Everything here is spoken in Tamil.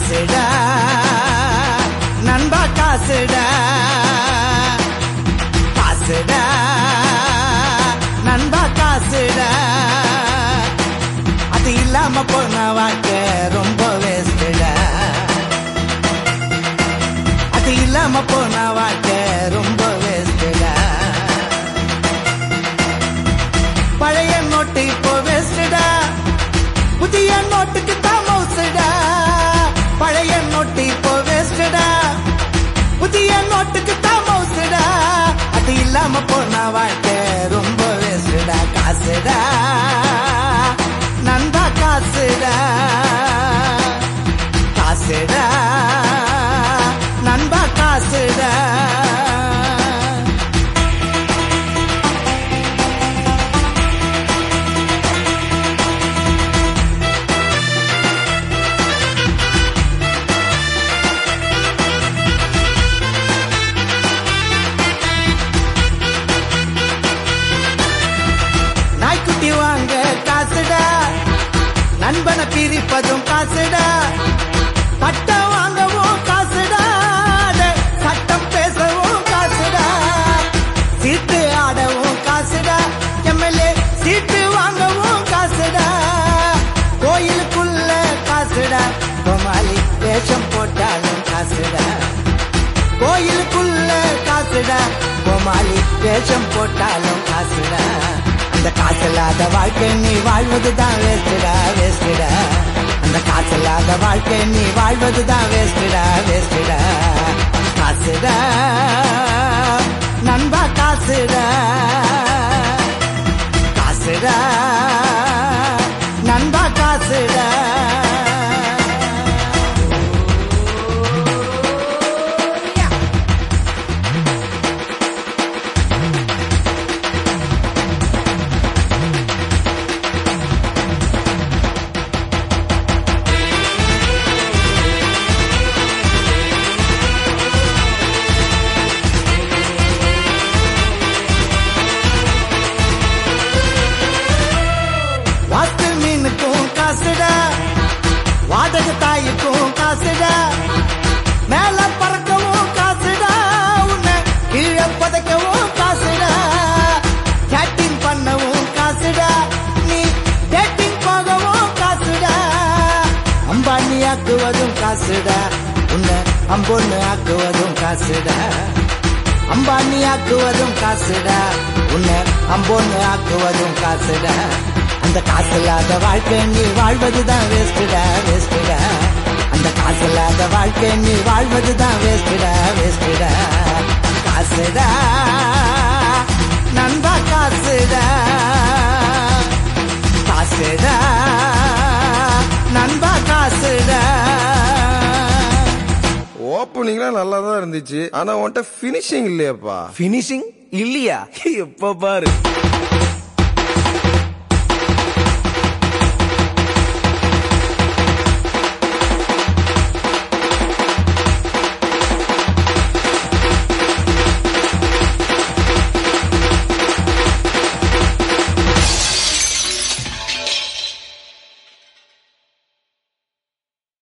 காசுடா நண்பா காசுடா காசுடா நண்பா காசுடா அது இல்லாம போன வாழ்க்கை ரொம்ப வேஸ்டுடா அது இல்லாம போன வாழ்க்கை ரொம்ப வேஸ்டுடா பழைய நோட்டு இப்போ வேஸ்டுடா புதிய நோட்டுக்கு தான் மவுசுடா பழைய நோட்டு இப்போ வேஸ்டுடா புதிய நோட்டுக்கு தான் மவுசுடா அது இல்லாம போன வாழ்க்கை ரொம்ப வேஸ்டுடா காசுடா நண்பா காசுடா காசுடா நண்பா காசுடா நாய்க்குட்டி வாங்க காசுடா நண்பனை பிரிப்பதும் காசுடா பட்டம் வாங்கவும் காசுடா அட, சட்டம் பேசவும் காசுடா சீட்டு ஆடவும் காசுடா எம்எல்ஏ சீட்டு வாங்கவும் காசுடா கோயிலுக்குள்ள காசுடா கோமாளி வேஷம் போட்டாலும் காசுடா கோயிலுக்குள்ள காசுடா கோமாளி வேஷம் போட்டாலும் காசுடா அந்த காசில்லாத வாழ்க்கை நீ வாழ்வதுதான் வேஸ்டுடா வேஸ்டுடா அந்த காசில்லாத வாழ்க்கை நீ வாழ்வதுதான் வேஸ்டுடா வேஸ்டுடா காசுடா நண்பா காசுடா காசுடா நண்பா காசுடா வாத்து மீனுக்கும் காசுடா வாடகை தாய்க்கும் காசுடா மேல பறக்கவும் காசுடா உன்னை கீழே புதைக்கவும் காசுடா சேட்டிங் பண்ணவும் காசுடா நீ டேட்டிங் போகவும் காசுடா அம்பானி ஆக்குவதும் காசுடா உன்னை அம்பொன்னு ஆக்குவதும் காசுடா அம்பானி ஆக்குவதும் காசுடா உன்னை அம்போன்னு ஆக்குவதும் காசுடா அந்த காசு இல்லாத வாழ்க்கை நீ வாழ்வதுதான் வேஸ்டுடா வேஸ்டுடா அந்த காசு இல்லாத வாழ்க்கை நீ வாழ்வதுதான் வேஸ்டுடா வேஸ்டுடா காசுடா நண்பா காசுடா காசுடா நண்பா காசுடா ஓப்பனிங்லாம் நல்லா தான் இருந்துச்சு ஆனா உன்கிட்ட ஃபினிஷிங் இல்லையாப்பா பினிஷிங் இல்லையா எப்ப பாரு